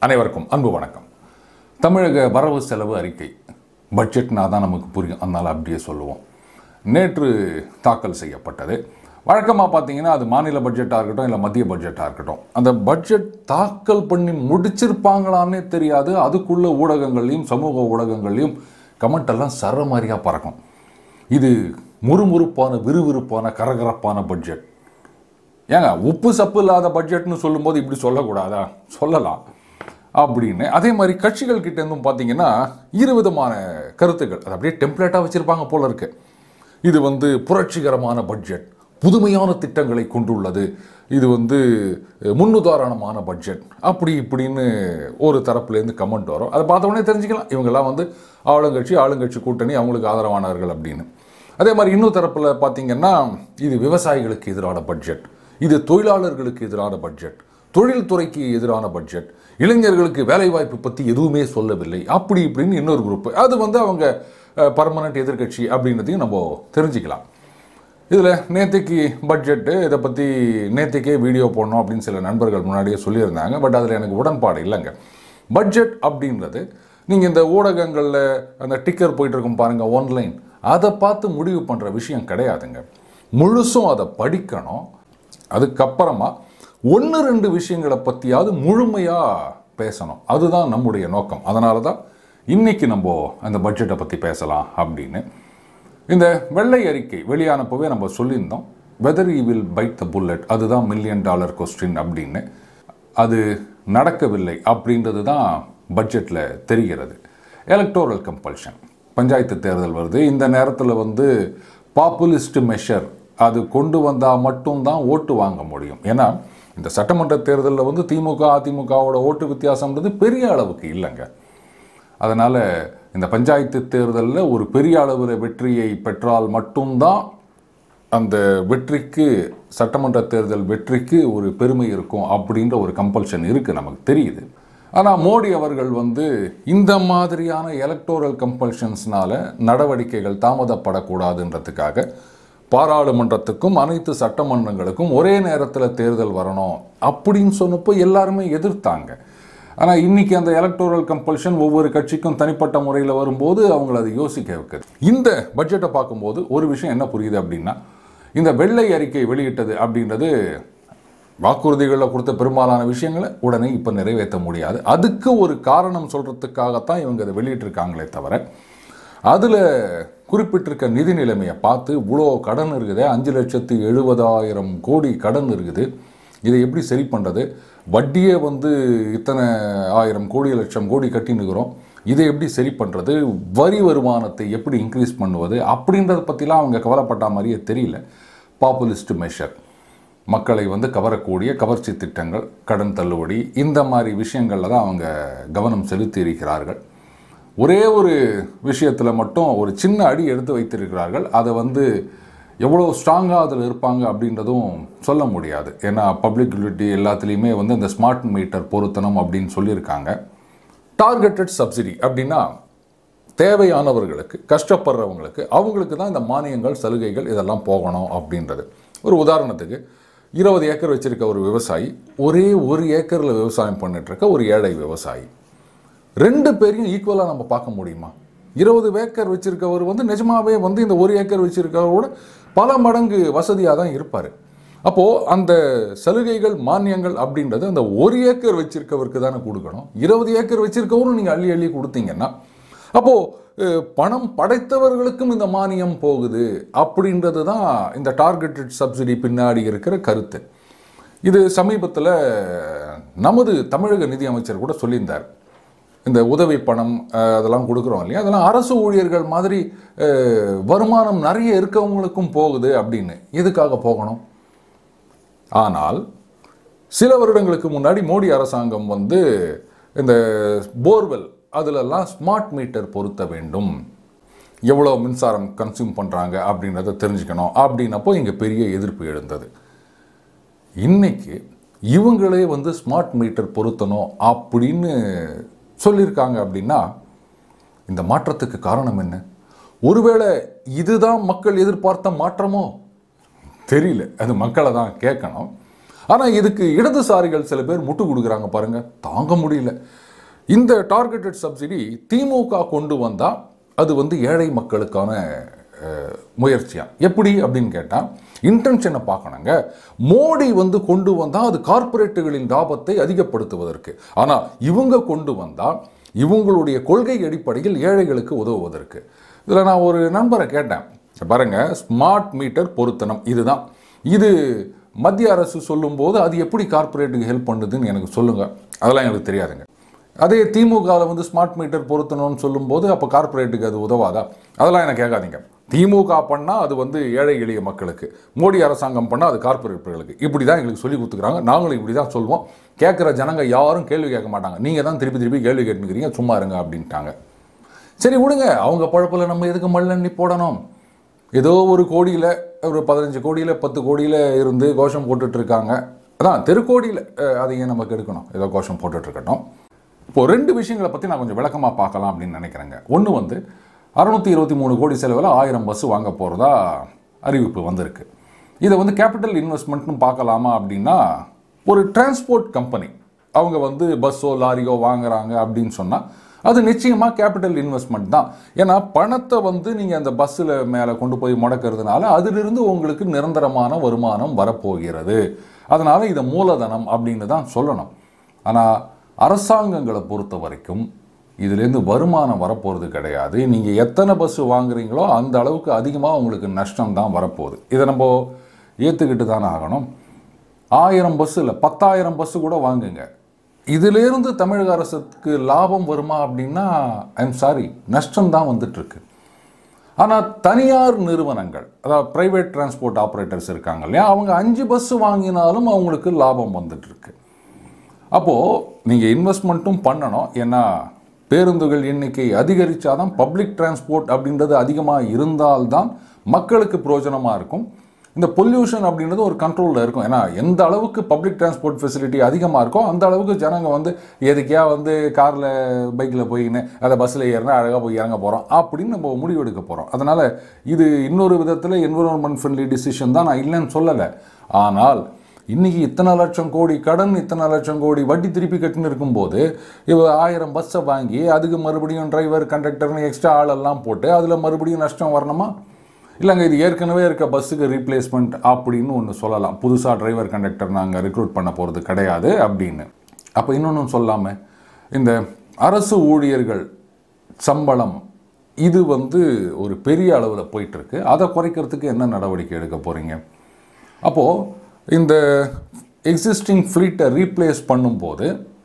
அனைவருக்கும் அன்பு வணக்கம் தமிழக வரவு செலவு அறிக்கை பட்ஜெட்னா தான் நமக்கு புரியும் அதனால் அப்படியே சொல்லுவோம் நேற்று தாக்கல் செய்யப்பட்டது வழக்கமாக பார்த்தீங்கன்னா அது மாநில பட்ஜெட்டாக இருக்கட்டும் இல்லை மத்திய பட்ஜெட்டாக இருக்கட்டும் அந்த பட்ஜெட் தாக்கல் பண்ணி முடிச்சிருப்பாங்களான்னே தெரியாது அதுக்குள்ள ஊடகங்கள்லையும் சமூக ஊடகங்கள்லையும் கமெண்ட் எல்லாம் சரமாரியாக பறக்கும் இது முறுமுறுப்பான விறுவிறுப்பான கரகரப்பான பட்ஜெட் ஏங்க உப்பு சப்பு இல்லாத பட்ஜெட்னு சொல்லும்போது இப்படி சொல்லக்கூடாதா சொல்லலாம் அப்படின்னு அதே மாதிரி கட்சிகள் கிட்ட இருந்தும் பார்த்தீங்கன்னா இரு விதமான கருத்துக்கள் அது அப்படியே டெம்ப்ளேட்டாக வச்சுருப்பாங்க போல இருக்கு இது வந்து புரட்சிகரமான பட்ஜெட் புதுமையான திட்டங்களை கொண்டுள்ளது இது வந்து முன்னுதாரணமான பட்ஜெட் அப்படி இப்படின்னு ஒரு தரப்புலேருந்து கமெண்ட் வரும் அதை பார்த்த உடனே தெரிஞ்சுக்கலாம் இவங்கெல்லாம் வந்து ஆளுங்கட்சி ஆளுங்கட்சி கூட்டணி அவங்களுக்கு ஆதரவானவர்கள் அப்படின்னு அதே மாதிரி இன்னொரு தரப்பில் பார்த்தீங்கன்னா இது விவசாயிகளுக்கு எதிரான பட்ஜெட் இது தொழிலாளர்களுக்கு எதிரான பட்ஜெட் தொழில்துறைக்கு எதிரான பட்ஜெட் இளைஞர்களுக்கு வேலைவாய்ப்பு பற்றி எதுவுமே சொல்லவில்லை அப்படி இப்படின்னு இன்னொரு குரூப் அது வந்து அவங்க பர்மனண்ட் எதிர்க்கட்சி அப்படின்றதையும் நம்ம தெரிஞ்சுக்கலாம் இதில் நேற்றுக்கு பட்ஜெட்டு இதை பற்றி நேற்றுக்கே வீடியோ போடணும் அப்படின்னு சில நண்பர்கள் முன்னாடியே சொல்லியிருந்தாங்க பட் அதில் எனக்கு உடன்பாடு இல்லைங்க பட்ஜெட் அப்படின்றது நீங்கள் இந்த ஊடகங்களில் அந்த டிக்கர் போயிட்டு இருக்கும் பாருங்கள் ஆன்லைன் அதை பார்த்து முடிவு பண்ணுற விஷயம் கிடையாதுங்க முழுசும் அதை படிக்கணும் அதுக்கப்புறமா ஒன்று ரெண்டு விஷயங்களை பற்றியாவது முழுமையாக பேசணும் அதுதான் நம்முடைய நோக்கம் அதனால தான் இன்னைக்கு நம்ம அந்த பட்ஜெட்டை பற்றி பேசலாம் அப்படின்னு இந்த வெள்ளை அறிக்கை வெளியானப்பவே நம்ம சொல்லியிருந்தோம் whether you will bite the bullet அதுதான் மில்லியன் டாலர் கொஸ்டின் அப்படின்னு அது நடக்கவில்லை அப்படின்றது தான் பட்ஜெட்டில் தெரிகிறது எலக்டோரல் கம்பல்ஷன் பஞ்சாயத்து தேர்தல் வருது இந்த நேரத்தில் வந்து பாப்புலிஸ்ட் மெஷர் அது கொண்டு வந்தால் மட்டும்தான் ஓட்டு வாங்க முடியும் ஏன்னா இந்த சட்டமன்ற தேர்தலில் வந்து திமுக அதிமுகவோட ஓட்டு வித்தியாசம்ன்றது பெரிய அளவுக்கு இல்லைங்க அதனால் இந்த பஞ்சாயத்து தேர்தலில் ஒரு பெரிய அளவில் வெற்றியை பெற்றால் மட்டும்தான் அந்த வெற்றிக்கு சட்டமன்ற தேர்தல் வெற்றிக்கு ஒரு பெருமை இருக்கும் அப்படின்ற ஒரு கம்பல்ஷன் இருக்குது நமக்கு தெரியுது ஆனால் மோடி அவர்கள் வந்து இந்த மாதிரியான எலக்டோரல் கம்பல்ஷன்ஸ்னால நடவடிக்கைகள் தாமதப்படக்கூடாதுன்றதுக்காக பாராளுமன்றத்துக்கும் அனைத்து சட்டமன்றங்களுக்கும் ஒரே நேரத்தில் தேர்தல் வரணும் அப்படின்னு சொன்னப்போ எல்லாருமே எதிர்த்தாங்க ஆனால் இன்னைக்கு அந்த எலக்டோரல் கம்பல்ஷன் ஒவ்வொரு கட்சிக்கும் தனிப்பட்ட முறையில் வரும்போது அவங்கள அதை யோசிக்க வைக்குது இந்த பட்ஜெட்டை பார்க்கும்போது ஒரு விஷயம் என்ன புரியுது அப்படின்னா இந்த வெள்ளை அறிக்கை வெளியிட்டது அப்படின்றது வாக்குறுதிகளில் கொடுத்த பெரும்பாலான விஷயங்களை உடனே இப்போ நிறைவேற்ற முடியாது அதுக்கு ஒரு காரணம் சொல்கிறதுக்காகத்தான் இவங்க அதை வெளியிட்டிருக்காங்களே தவிர அதில் குறிப்பிட்டிருக்க நிதி நிலைமையை பார்த்து இவ்வளோ கடன் இருக்குது அஞ்சு லட்சத்து எழுபதாயிரம் கோடி கடன் இருக்குது இதை எப்படி சரி பண்ணுறது வட்டியே வந்து இத்தனை ஆயிரம் கோடி லட்சம் கோடி கட்டினுக்கிறோம் இதை எப்படி சரி பண்ணுறது வரி வருமானத்தை எப்படி இன்க்ரீஸ் பண்ணுவது அப்படின்றத பற்றிலாம் அவங்க கவலைப்பட்ட மாதிரியே தெரியல பாப்புலிஸ்ட் மெஷர் மக்களை வந்து கவரக்கூடிய கவர்ச்சி திட்டங்கள் கடன் தள்ளுபடி இந்த மாதிரி விஷயங்களில் தான் அவங்க கவனம் செலுத்தி இருக்கிறார்கள் ஒரே ஒரு விஷயத்தில் மட்டும் ஒரு சின்ன அடி எடுத்து வைத்திருக்கிறார்கள் அதை வந்து எவ்வளோ ஸ்ட்ராங்காக அதில் இருப்பாங்க அப்படின்றதும் சொல்ல முடியாது ஏன்னா பப்ளிக் யூட்டிலிட்டி எல்லாத்துலேயுமே வந்து இந்த ஸ்மார்ட் மீட்டர் பொருத்தணும் அப்படின்னு சொல்லியிருக்காங்க டார்கெட்டட் சப்சிடி அப்படின்னா தேவையானவர்களுக்கு கஷ்டப்படுறவங்களுக்கு அவங்களுக்கு தான் இந்த மானியங்கள் சலுகைகள் இதெல்லாம் போகணும் அப்படின்றது ஒரு உதாரணத்துக்கு இருபது ஏக்கர் வச்சிருக்க ஒரு விவசாயி ஒரே ஒரு ஏக்கரில் விவசாயம் பண்ணிட்டு இருக்க ஒரு ஏழை விவசாயி ரெண்டு பேரையும் ஈக்குவலாக நம்ம பார்க்க முடியுமா இருபது ஏக்கர் வச்சிருக்கவர் வந்து நிஜமாவே வந்து இந்த ஒரு ஏக்கர் வச்சிருக்கவரோட பல மடங்கு வசதியாக தான் இருப்பார் அப்போது அந்த சலுகைகள் மானியங்கள் அப்படின்றது அந்த ஒரு ஏக்கர் வச்சிருக்கவருக்கு தானே கொடுக்கணும் இருபது ஏக்கர் வச்சிருக்கவரும் நீங்கள் அள்ளி அள்ளி கொடுத்தீங்கன்னா அப்போது பணம் படைத்தவர்களுக்கும் இந்த மானியம் போகுது அப்படின்றது தான் இந்த டார்கெட்டட் சப்சிடி பின்னாடி இருக்கிற கருத்து இது சமீபத்தில் நமது தமிழக நிதியமைச்சர் கூட சொல்லியிருந்தார் இந்த உதவி பணம் அதெல்லாம் கொடுக்குறோம் இல்லையா அதெல்லாம் அரசு ஊழியர்கள் மாதிரி வருமானம் நிறைய இருக்கவங்களுக்கும் போகுது அப்படின்னு எதுக்காக போகணும் ஆனால் சில வருடங்களுக்கு முன்னாடி மோடி அரசாங்கம் வந்து இந்த போர்வெல் அதிலெல்லாம் ஸ்மார்ட் மீட்டர் பொருத்த வேண்டும் எவ்வளோ மின்சாரம் கன்சியூம் பண்ணுறாங்க அப்படின்றத தெரிஞ்சுக்கணும் அப்படின்னப்போ இங்கே பெரிய எதிர்ப்பு எழுந்தது இன்னைக்கு இவங்களே வந்து ஸ்மார்ட் மீட்டர் பொருத்தணும் அப்படின்னு சொல்லியிருக்காங்க அப்படின்னா இந்த மாற்றத்துக்கு காரணம் என்ன ஒருவேளை இதுதான் மக்கள் எதிர்பார்த்த மாற்றமோ தெரியல அது மக்களை தான் கேட்கணும் ஆனால் இதுக்கு இடதுசாரிகள் சில பேர் முட்டு கொடுக்குறாங்க பாருங்க தாங்க முடியல இந்த டார்கெட்டட் சப்சிடி திமுக கொண்டு வந்தால் அது வந்து ஏழை மக்களுக்கான அஹ், முயற்சியா எப்படி அப்படின்னு கேட்டால் இன்டென்ஷனை பார்க்கணுங்க மோடி வந்து கொண்டு வந்தால் அது கார்ப்பரேட்டுகளின் லாபத்தை அதிகப்படுத்துவதற்கு ஆனால் இவங்க கொண்டு வந்தால் இவங்களுடைய கொள்கை அடிப்படையில் ஏழைகளுக்கு உதவுவதற்கு இதில் நான் ஒரு நண்பரை கேட்டேன் பாருங்க ஸ்மார்ட் மீட்டர் பொருத்தனம் இதுதான் இது மத்திய அரசு சொல்லும்போது அது எப்படி கார்ப்பரேட்டுக்கு ஹெல்ப் பண்ணுதுன்னு எனக்கு சொல்லுங்க அதெல்லாம் எனக்கு தெரியாதுங்க அதே திமுகவில் வந்து ஸ்மார்ட் மீட்டர் பொருத்தணும்னு சொல்லும்போது அப்போ கார்ப்பரேட்டுக்கு அது உதவாதா அதெல்லாம் எனக்கு கேட்காதீங்க திமுக பண்ணால் அது வந்து ஏழை எளிய மக்களுக்கு மோடி அரசாங்கம் பண்ணால் அது கார்ப்பரேட்டுகளுக்கு இப்படி தான் எங்களுக்கு சொல்லி கொடுத்துக்கிறாங்க நாங்களும் இப்படி தான் சொல்லுவோம் கேட்குற ஜனங்க யாரும் கேள்வி கேட்க மாட்டாங்க நீங்கள் தான் திருப்பி திருப்பி கேள்வி கேட்டுக்கிறீங்க சும்மா இருங்க அப்படின்ட்டாங்க சரி விடுங்க அவங்க பழப்பில் நம்ம எதுக்கு மல்லண்ணி போடணும் ஏதோ ஒரு கோடியில் ஒரு பதினஞ்சு கோடியில் பத்து கோடியில் இருந்து கோஷம் போட்டுட்டு இருக்காங்க அதான் தெருக்கோடியில் அஹ், அதையே நமக்கு எடுக்கணும் ஏதோ கோஷம் போட்டுட்டு இருக்கட்டும் இப்போ ரெண்டு விஷயங்களை பற்றி நான் கொஞ்சம் விளக்கமாக பார்க்கலாம் அப்படின்னு நினைக்கிறேங்க ஒன்று வந்து அறுநூத்தி இருபத்தி மூணு கோடி செலவில் ஆயிரம் பஸ் வாங்க போகிறதா அறிவிப்பு வந்திருக்கு இதை வந்து கேபிட்டல் இன்வெஸ்ட்மெண்ட்னு பார்க்கலாமா அப்படின்னா ஒரு டிரான்ஸ்போர்ட் கம்பெனி அவங்க வந்து பஸ்ஸோ லாரியோ வாங்குறாங்க அப்படின்னு சொன்னால் அது நிச்சயமாக கேபிட்டல் இன்வெஸ்ட்மெண்ட் தான் ஏன்னா பணத்தை வந்து நீங்கள் அந்த பஸ்ஸில் மேலே கொண்டு போய் முடக்கிறதுனால அதிலிருந்து உங்களுக்கு நிரந்தரமான வருமானம் வரப்போகிறது அதனால் இதை மூலதனம் அப்படின்னு தான் சொல்லணும் ஆனால் அரசாங்கங்களை பொறுத்த வரைக்கும் இதுலேருந்து வருமானம் வரப்போகிறது கிடையாது நீங்கள் எத்தனை பஸ் வாங்குறீங்களோ அந்த அளவுக்கு அதிகமாக உங்களுக்கு நஷ்டம் தான் வரப்போகுது இதை நம்ம ஏற்றுக்கிட்டு தானே ஆகணும் ஆயிரம் பஸ் இல்லை பத்தாயிரம் பஸ்ஸு கூட வாங்குங்க இதிலேருந்து தமிழக அரசுக்கு லாபம் வருமா அப்படின்னா ஐம் சாரி நஷ்டம் தான் வந்துட்டுருக்கு ஆனால் தனியார் நிறுவனங்கள் அதாவது பிரைவேட் டிரான்ஸ்போர்ட் ஆப்ரேட்டர்ஸ் இருக்காங்க இல்லையா அவங்க அஞ்சு பஸ் வாங்கினாலும் அவங்களுக்கு லாபம் வந்துட்டுருக்கு அப்போது நீங்கள் இன்வெஸ்ட்மெண்ட்டும் பண்ணணும் ஏன்னா பேருந்துகள் எண்ணிக்கை அதிகரித்தாதான் பப்ளிக் டிரான்ஸ்போர்ட் அப்படின்றது அதிகமாக இருந்தால்தான் மக்களுக்கு பிரயோஜனமாக இருக்கும் இந்த பொல்யூஷன் அப்படின்றது ஒரு கண்ட்ரோலில் இருக்கும் ஏன்னா எந்த அளவுக்கு பப்ளிக் டிரான்ஸ்போர்ட் ஃபெசிலிட்டி அதிகமாக இருக்கோ அந்த அளவுக்கு ஜனங்க வந்து எதுக்கையா வந்து காரில் பைக்கில் போயின்னு அதை பஸ்ஸில் ஏறினா அழகாக போய் இறங்க போகிறோம் அப்படின்னு நம்ம முடிவெடுக்க போகிறோம் அதனால் இது இன்னொரு விதத்தில் என்விரான்மெண்ட் ஃப்ரெண்ட்லி டிசிஷன் தான் நான் இல்லைன்னு சொல்லலை ஆனால் இன்னைக்கு இத்தனை லட்சம் கோடி கடன் இத்தனை லட்சம் கோடி வட்டி திருப்பி கட்டுன்னு இருக்கும்போது இவ ஆயிரம் பஸ்ஸை வாங்கி அதுக்கு மறுபடியும் டிரைவர் கண்டக்டர்னு எக்ஸ்ட்ரா ஆளெல்லாம் போட்டு அதில் மறுபடியும் நஷ்டம் வரணுமா இல்லைங்க இது ஏற்கனவே இருக்க பஸ்ஸுக்கு ரீப்ளேஸ்மெண்ட் அப்படின்னு ஒன்று சொல்லலாம் புதுசாக டிரைவர் கண்டக்டர் நாங்கள் ரெக்ரூட் பண்ண போகிறது கிடையாது அப்படின்னு அப்போ இன்னொன்று சொல்லாமல் இந்த அரசு ஊழியர்கள் சம்பளம் இது வந்து ஒரு பெரிய அளவில் போயிட்டுருக்கு அதை குறைக்கிறதுக்கு என்ன நடவடிக்கை எடுக்க போகிறீங்க அப்போது இந்த எக்ஸிஸ்டிங் ஃப்ளீட்டை ரீப்ளேஸ் பண்ணும்போது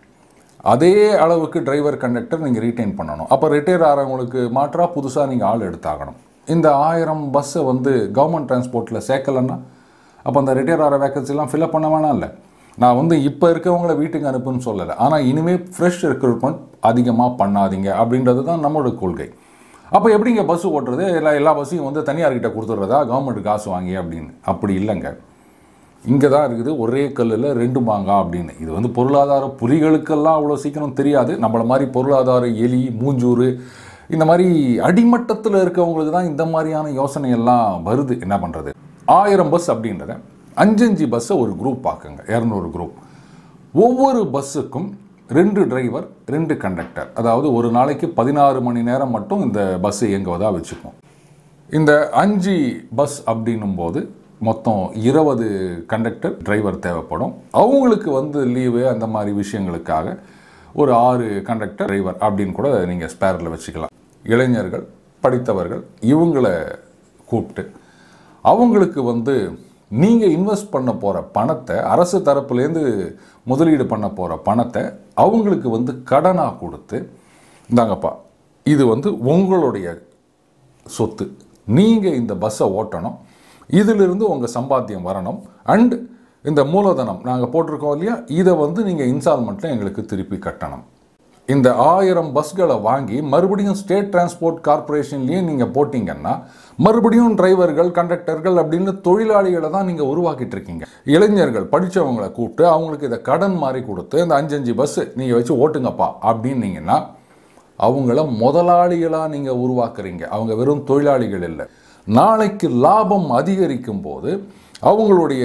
அதே அளவுக்கு டிரைவர் கண்டக்டர் நீங்கள் ரீட்டைன் பண்ணணும் அப்போ ரிட்டையர் ஆகிறவங்களுக்கு மாற்றாக புதுசாக நீங்கள் ஆள் எடுத்தாகணும் இந்த ஆயிரம் பஸ்ஸை வந்து கவர்மெண்ட் டிரான்ஸ்போர்ட்டில் சேர்க்கலைன்னா அப்போ அந்த ரிட்டையர் ஆகிற வேக்கன்சிலாம் ஃபில்அப் பண்ண வேணாம் இல்லை நான் வந்து இப்போ இருக்கவங்கள வீட்டுக்கு அனுப்புன்னு சொல்லலை ஆனால் இனிமேல் ஃப்ரெஷ் ரெக்ரூட்மெண்ட் அதிகமாக பண்ணாதீங்க அப்படின்றது தான் நம்மளோட கொள்கை அப்போ எப்படிங்க பஸ் ஓட்டுறது எல்லா எல்லா பஸ்ஸையும் வந்து தனியார்கிட்ட கொடுத்துட்றதா கவர்மெண்ட் காசு வாங்கி அப்படின்னு அப்படி இல்லைங்க இங்கே தான் இருக்குது ஒரே கல்லில் ரெண்டு மாங்கா அப்படின்னு இது வந்து பொருளாதார புலிகளுக்கெல்லாம் அவ்வளோ சீக்கிரம் தெரியாது நம்மள மாதிரி பொருளாதார எலி மூஞ்சூறு இந்த மாதிரி அடிமட்டத்தில் இருக்கவங்களுக்கு தான் இந்த மாதிரியான யோசனை எல்லாம் வருது என்ன பண்ணுறது ஆயிரம் பஸ் அப்படின்றத அஞ்சஞ்சு பஸ்ஸை ஒரு குரூப் பார்க்குங்க இரநூறு குரூப் ஒவ்வொரு பஸ்ஸுக்கும் ரெண்டு டிரைவர் ரெண்டு கண்டக்டர் அதாவது ஒரு நாளைக்கு பதினாறு மணி நேரம் மட்டும் இந்த பஸ் இயங்குவதாக வச்சுப்போம் இந்த அஞ்சு பஸ் அப்படின்னும் போது மொத்தம் இருபது கண்டக்டர் டிரைவர் தேவைப்படும் அவங்களுக்கு வந்து லீவு அந்த மாதிரி விஷயங்களுக்காக ஒரு ஆறு கண்டக்டர் டிரைவர் அப்படின்னு கூட நீங்கள் ஸ்பேரில் வச்சுக்கலாம் இளைஞர்கள் படித்தவர்கள் இவங்களை கூப்பிட்டு அவங்களுக்கு வந்து நீங்கள் இன்வெஸ்ட் பண்ண போகிற பணத்தை அரசு தரப்புலேருந்து முதலீடு பண்ண போகிற பணத்தை அவங்களுக்கு வந்து கடனாக கொடுத்து இந்தாங்கப்பா இது வந்து உங்களுடைய சொத்து நீங்கள் இந்த பஸ்ஸை ஓட்டணும் இதிலிருந்து உங்கள் சம்பாத்தியம் வரணும் அண்ட் இந்த மூலதனம் நாங்கள் போட்டிருக்கோம் இல்லையா இதை வந்து நீங்கள் இன்ஸ்டால்மெண்ட்டில் எங்களுக்கு திருப்பி கட்டணும் இந்த ஆயிரம் பஸ்களை வாங்கி மறுபடியும் ஸ்டேட் டிரான்ஸ்போர்ட் கார்ப்பரேஷன்லேயே நீங்கள் போட்டிங்கன்னா மறுபடியும் டிரைவர்கள் கண்டக்டர்கள் அப்படின்னு தொழிலாளிகளை தான் நீங்கள் உருவாக்கிட்டு இருக்கீங்க இளைஞர்கள் படித்தவங்களை கூப்பிட்டு அவங்களுக்கு இதை கடன் மாதிரி கொடுத்து இந்த அஞ்சஞ்சு பஸ்ஸு நீங்கள் வச்சு ஓட்டுங்கப்பா அப்படின்னீங்கன்னா அவங்கள முதலாளிகளாக நீங்கள் உருவாக்குறீங்க அவங்க வெறும் தொழிலாளிகள் இல்லை நாளைக்கு லாபம் அதிகரிக்கும் போது அவங்களுடைய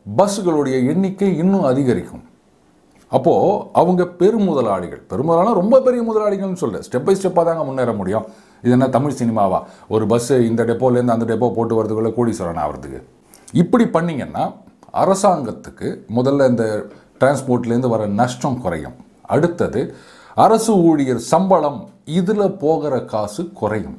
பஸ்ஸுகளுடைய எண்ணிக்கை இன்னும் அதிகரிக்கும் அப்போது அவங்க பெருமுதலாளிகள் பெருமுதலானா ரொம்ப பெரிய முதலாளிகள்னு சொல்ல ஸ்டெப் பை ஸ்டெப்பாக தாங்க முன்னேற முடியும் இது என்ன தமிழ் சினிமாவா ஒரு பஸ்ஸு இந்த டெப்போலேருந்து அந்த டெப்போ போட்டு வரதுக்குள்ளே கோடீஸ்வரன் ஆகிறதுக்கு இப்படி பண்ணிங்கன்னா அரசாங்கத்துக்கு முதல்ல இந்த டிரான்ஸ்போர்ட்லேருந்து வர நஷ்டம் குறையும் அடுத்தது அரசு ஊழியர் சம்பளம் இதில் போகிற காசு குறையும்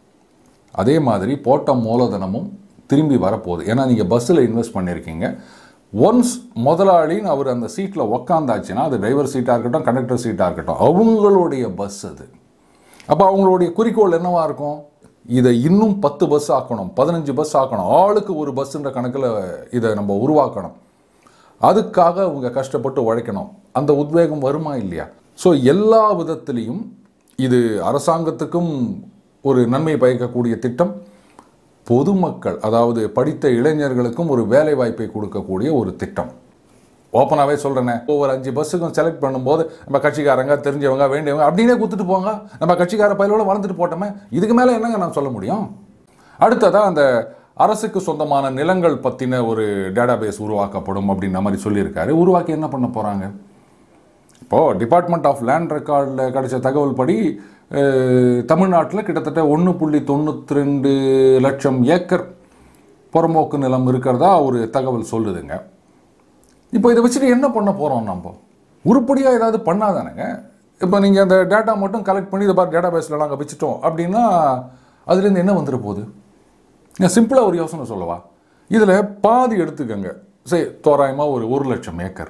அதே மாதிரி போட்ட மூலதனமும் திரும்பி வரப்போகுது ஏன்னா நீங்கள் பஸ்ஸில் இன்வெஸ்ட் பண்ணியிருக்கீங்க ஒன்ஸ் முதலாளின்னு அவர் அந்த சீட்டில் உக்காந்தாச்சுன்னா அது டிரைவர் சீட்டாக இருக்கட்டும் கண்டக்டர் சீட்டாக இருக்கட்டும் அவங்களுடைய பஸ் அது அப்போ அவங்களுடைய குறிக்கோள் என்னவா இருக்கும் இதை இன்னும் பத்து பஸ் ஆக்கணும் பதினஞ்சு பஸ் ஆக்கணும் ஆளுக்கு ஒரு பஸ்ஸுன்ற கணக்கில் இதை நம்ம உருவாக்கணும் அதுக்காக அவங்க கஷ்டப்பட்டு உழைக்கணும் அந்த உத்வேகம் வருமா இல்லையா ஸோ எல்லா விதத்திலையும் இது அரசாங்கத்துக்கும் ஒரு நன்மை பயக்கக்கூடிய திட்டம் பொதுமக்கள் அதாவது படித்த இளைஞர்களுக்கும் ஒரு வேலை வாய்ப்பை கொடுக்கக்கூடிய ஒரு திட்டம் ஓப்பனாகவே சொல்கிறேனே ஒவ்வொரு அஞ்சு பஸ்ஸுக்கும் செலக்ட் பண்ணும்போது நம்ம கட்சிக்காரங்க தெரிஞ்சவங்க வேண்டியவங்க அப்படின்னே கொடுத்துட்டு போங்க நம்ம கட்சிக்கார பயிலோட வளர்ந்துட்டு போட்டோமே இதுக்கு மேலே என்னங்க நான் சொல்ல முடியும் அடுத்ததாக அந்த அரசுக்கு சொந்தமான நிலங்கள் பற்றின ஒரு டேட்டாபேஸ் உருவாக்கப்படும் அப்படின்ற மாதிரி சொல்லியிருக்காரு உருவாக்கி என்ன பண்ண போகிறாங்க இப்போது டிபார்ட்மெண்ட் ஆஃப் லேண்ட் ரெக்கார்டில் கிடைச்ச தகவல் படி தமிழ்நாட்டில் கிட்டத்தட்ட ஒன்று புள்ளி தொண்ணூற்றி ரெண்டு லட்சம் ஏக்கர் புறம்போக்கு நிலம் இருக்கிறதா ஒரு தகவல் சொல்லுதுங்க இப்போ இதை வச்சுட்டு என்ன பண்ண போகிறோம் நம்ம உருப்படியாக ஏதாவது பண்ணாதானேங்க இப்போ நீங்கள் அந்த டேட்டா மட்டும் கலெக்ட் பண்ணி இதை பாரு டேட்டா பேஸில் நாங்கள் வச்சுட்டோம் அப்படின்னா அதுலேருந்து என்ன வந்துட போகுது நான் சிம்பிளாக ஒரு யோசனை சொல்லவா இதில் பாதி எடுத்துக்கங்க சரி தோராயமாக ஒரு ஒரு லட்சம் ஏக்கர்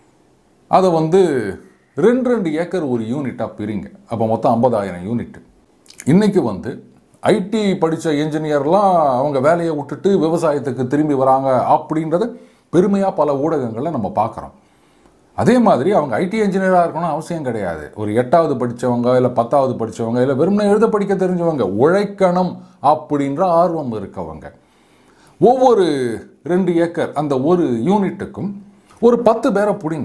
அதை வந்து ரெண்டு ரெண்டு ஏக்கர் ஒரு யூனிட்டாக பிரிங்க அப்போ மொத்தம் ஐம்பதாயிரம் யூனிட் இன்றைக்கி வந்து ஐடி படித்த என்ஜினியர்லாம் அவங்க வேலையை விட்டுட்டு விவசாயத்துக்கு திரும்பி வராங்க அப்படின்றத பெருமையாக பல ஊடகங்களில் நம்ம பார்க்குறோம் அதே மாதிரி அவங்க ஐடி இன்ஜினியராக இருக்கணும் அவசியம் கிடையாது ஒரு எட்டாவது படித்தவங்க இல்லை பத்தாவது படித்தவங்க இல்லை வெறுமனே எழுத படிக்க தெரிஞ்சவங்க உழைக்கணும் அப்படின்ற ஆர்வம் இருக்கவங்க ஒவ்வொரு ரெண்டு ஏக்கர் அந்த ஒரு யூனிட்டுக்கும் ஒரு பத்து பேரை பிடிங்க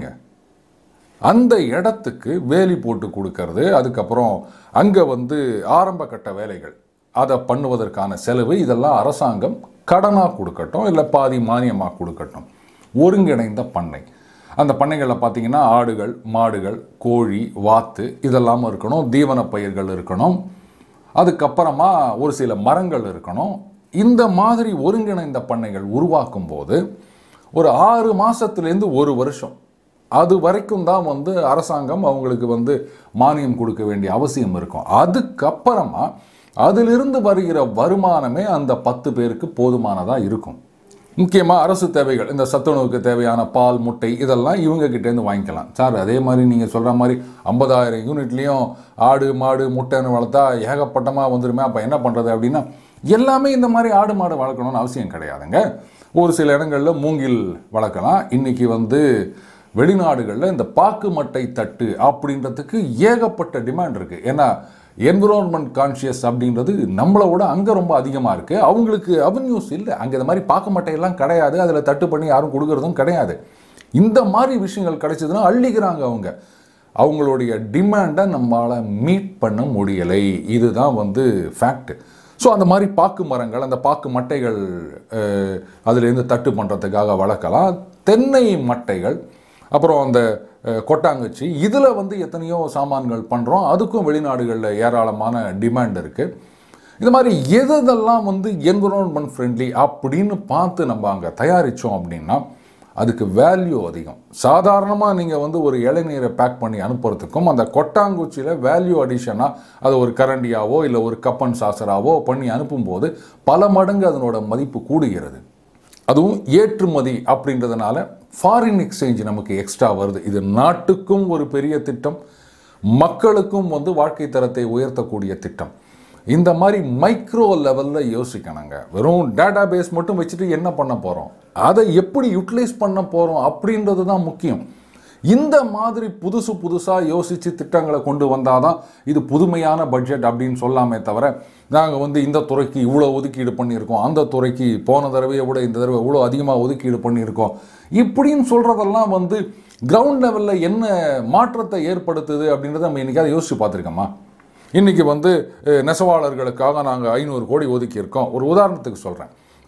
அந்த இடத்துக்கு வேலி போட்டு கொடுக்கறது அதுக்கப்புறம் அங்கே வந்து ஆரம்ப கட்ட வேலைகள் அதை பண்ணுவதற்கான செலவு இதெல்லாம் அரசாங்கம் கடனாக கொடுக்கட்டும் இல்லை பாதி மானியமாக கொடுக்கட்டும் ஒருங்கிணைந்த பண்ணை அந்த பண்ணைகளில் பார்த்தீங்கன்னா ஆடுகள் மாடுகள் கோழி வாத்து இதெல்லாம் இருக்கணும் தீவன பயிர்கள் இருக்கணும் அதுக்கப்புறமா ஒரு சில மரங்கள் இருக்கணும் இந்த மாதிரி ஒருங்கிணைந்த பண்ணைகள் உருவாக்கும் போது ஒரு ஆறு மாதத்துலேருந்து ஒரு வருஷம் அது வரைக்கும் தான் வந்து அரசாங்கம் அவங்களுக்கு வந்து மானியம் கொடுக்க வேண்டிய அவசியம் இருக்கும் அதுக்கப்புறமா அதிலிருந்து வருகிற வருமானமே அந்த பத்து பேருக்கு போதுமானதாக இருக்கும் முக்கியமாக அரசு தேவைகள் இந்த சத்துணவுக்கு தேவையான பால் முட்டை இதெல்லாம் இவங்க கிட்டேருந்து வாங்கிக்கலாம் சார் அதே மாதிரி நீங்கள் சொல்கிற மாதிரி ஐம்பதாயிரம் யூனிட்லேயும் ஆடு மாடு முட்டைன்னு வளர்த்தா ஏகப்பட்டமாக வந்துருமே அப்போ என்ன பண்ணுறது அப்படின்னா எல்லாமே இந்த மாதிரி ஆடு மாடு வளர்க்கணும்னு அவசியம் கிடையாதுங்க ஒரு சில இடங்களில் மூங்கில் வளர்க்கலாம் இன்றைக்கி வந்து வெளிநாடுகளில் இந்த பாக்கு மட்டை தட்டு அப்படின்றதுக்கு ஏகப்பட்ட டிமாண்ட் இருக்குது ஏன்னா என்விரான்மெண்ட் கான்ஷியஸ் அப்படின்றது நம்மளை விட அங்கே ரொம்ப அதிகமாக இருக்குது அவங்களுக்கு அவென்யூஸ் இல்லை அங்கே இந்த மாதிரி பாக்கு மட்டையெல்லாம் கிடையாது அதில் தட்டு பண்ணி யாரும் கொடுக்கறதும் கிடையாது இந்த மாதிரி விஷயங்கள் கிடைச்சதுன்னா அள்ளிக்கிறாங்க அவங்க அவங்களுடைய டிமாண்டை நம்மளால் மீட் பண்ண முடியலை இதுதான் வந்து ஃபேக்ட் ஸோ அந்த மாதிரி பாக்கு மரங்கள் அந்த பாக்கு மட்டைகள் அஹ், அதுலேருந்து தட்டு பண்ணுறதுக்காக வளர்க்கலாம் தென்னை மட்டைகள் அப்புறம் அந்த அஹ், கொட்டாங்குச்சி இதில் வந்து எத்தனையோ சாமான்கள் பண்ணுறோம் அதுக்கும் வெளிநாடுகளில் ஏராளமான டிமாண்ட் இருக்குது இந்த மாதிரி எதெல்லாம் வந்து என்விரான்மெண்ட் ஃப்ரெண்ட்லி அப்படின்னு பார்த்து நம்ம அங்கே தயாரித்தோம் அப்படின்னா அதுக்கு வேல்யூ அதிகம் சாதாரணமாக நீங்கள் வந்து ஒரு இளநீரை பேக் பண்ணி அனுப்புறதுக்கும் அந்த கொட்டாங்குச்சியில் வேல்யூ அடிஷனாக அது ஒரு கரண்டியாவோ இல்லை ஒரு கப்பன் சாசராவோ பண்ணி அனுப்பும்போது பல மடங்கு அதனோட மதிப்பு கூடுகிறது அதுவும் ஏற்றுமதி அப்படின்றதுனால ஃபாரின் எக்ஸ்சேஞ்ச் நமக்கு எக்ஸ்ட்ரா வருது இது நாட்டுக்கும் ஒரு பெரிய திட்டம் மக்களுக்கும் வந்து வாழ்க்கை தரத்தை உயர்த்தக்கூடிய திட்டம் இந்த மாதிரி மைக்ரோ லெவலில் யோசிக்கணுங்க வெறும் டேட்டா பேஸ் மட்டும் வச்சுட்டு என்ன பண்ண போகிறோம் அதை எப்படி யூட்டிலைஸ் பண்ண போகிறோம் அப்படின்றது தான் முக்கியம் இந்த மாதிரி புதுசு புதுசாக யோசித்து திட்டங்களை கொண்டு வந்தால் தான் இது புதுமையான பட்ஜெட் அப்படின்னு சொல்லாமே தவிர நாங்கள் வந்து இந்த துறைக்கு இவ்வளோ ஒதுக்கீடு பண்ணியிருக்கோம் அந்த துறைக்கு போன தடவையை விட இந்த தடவை இவ்வளோ அதிகமாக ஒதுக்கீடு பண்ணியிருக்கோம் இப்படின்னு சொல்கிறதெல்லாம் வந்து கிரவுண்ட் லெவலில் என்ன மாற்றத்தை ஏற்படுத்துது அப்படின்றத நம்ம என்னைக்காவது யோசிச்சு பார்த்துருக்கோமா இன்றைக்கி வந்து அஹ், நெசவாளர்களுக்காக நாங்கள் ஐநூறு கோடி ஒதுக்கியிருக்கோம் ஒரு உதாரணத்துக்கு சொல்கிறேன்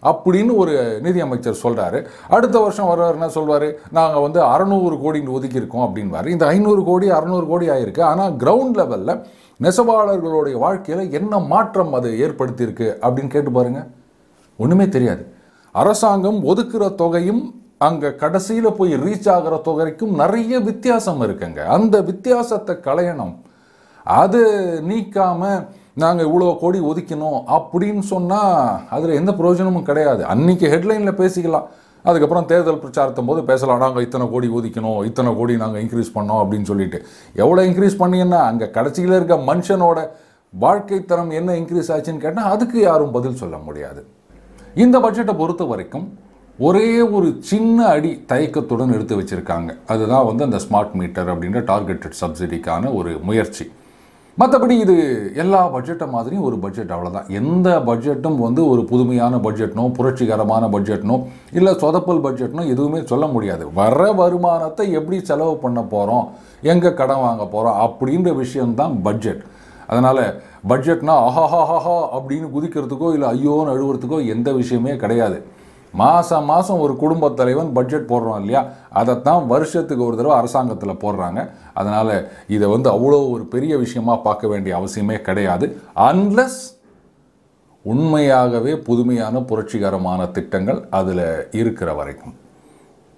அப்படின்னு ஒரு நிதியமைச்சர் சொல்றாரு அடுத்த வருஷம் வர்றவர் என்ன சொல்வாரு நாங்கள் வந்து அறநூறு கோடி ஒதுக்கியிருக்கோம் அப்படின்வாரு இந்த ஐநூறு கோடி அறநூறு கோடி ஆயிருக்கு ஆனால் கிரவுண்ட் லெவலில் நெசவாளர்களுடைய வாழ்க்கையில் என்ன மாற்றம் அது ஏற்படுத்தியிருக்கு அப்படின்னு கேட்டு பாருங்க ஒன்றுமே தெரியாது அரசாங்கம் ஒதுக்குற தொகையும் அங்கே கடைசியில் போய் ரீச் ஆகிற தொகைக்கும் நிறைய வித்தியாசம் இருக்குங்க அந்த வித்தியாசத்தை களையணும் அது நீக்காம நாங்கள் இவ்வளோ கோடி ஒதுக்கினோம் அப்படின்னு சொன்னால் அதில் எந்த பிரயோஜனமும் கிடையாது அன்னைக்கு ஹெட்லைனில் பேசிக்கலாம் அதுக்கப்புறம் தேர்தல் பிரச்சாரத்தும் போது பேசலாம் நாங்கள் இத்தனை கோடி ஒதுக்கணும் இத்தனை கோடி நாங்கள் இன்க்ரீஸ் பண்ணோம் அப்படின்னு சொல்லிட்டு எவ்வளோ இன்க்ரீஸ் பண்ணீங்கன்னா அங்கே கடைசியில் இருக்க மனுஷனோட வாழ்க்கை தரம் என்ன இன்க்ரீஸ் ஆச்சுன்னு கேட்டால் அதுக்கு யாரும் பதில் சொல்ல முடியாது இந்த பட்ஜெட்டை பொறுத்த வரைக்கும் ஒரே ஒரு சின்ன அடி தயக்கத்துடன் எடுத்து வச்சிருக்காங்க அதுதான் வந்து அந்த ஸ்மார்ட் மீட்டர் அப்படின்ற டார்கெட்டட் சப்சிடிக்கான ஒரு முயற்சி மற்றபடி இது எல்லா பட்ஜெட்டை மாதிரியும் ஒரு பட்ஜெட் அவ்வளோதான் எந்த பட்ஜெட்டும் வந்து ஒரு புதுமையான பட்ஜெட்னோ புரட்சிகரமான பட்ஜெட்னோ இல்லை சொதப்பல் பட்ஜெட்னோ எதுவுமே சொல்ல முடியாது வர வருமானத்தை எப்படி செலவு பண்ண போகிறோம் எங்கே கடன் வாங்க போகிறோம் அப்படின்ற விஷயம்தான் பட்ஜெட் அதனால் பட்ஜெட்னா ஆஹாஹாஹா அப்படின்னு குதிக்கிறதுக்கோ இல்லை ஐயோன்னு அழுவுறதுக்கோ எந்த விஷயமே கிடையாது மாதம் மாதம் ஒரு குடும்பத் தலைவன் பட்ஜெட் போடுறோம் இல்லையா அதைத்தான் வருஷத்துக்கு ஒரு தடவை அரசாங்கத்தில் போடுறாங்க அதனால் இதை வந்து அவ்வளோ ஒரு பெரிய விஷயமா பார்க்க வேண்டிய அவசியமே கிடையாது அன்லஸ் உண்மையாகவே புதுமையான புரட்சிகரமான திட்டங்கள் அதில் இருக்கிற வரைக்கும்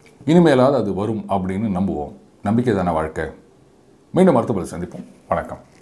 இனிமேலாவது அது வரும் அப்படின்னு நம்புவோம் நம்பிக்கை தானே வாழ்க்கை மீண்டும் மருத்துவத்தில் சந்திப்போம் வணக்கம்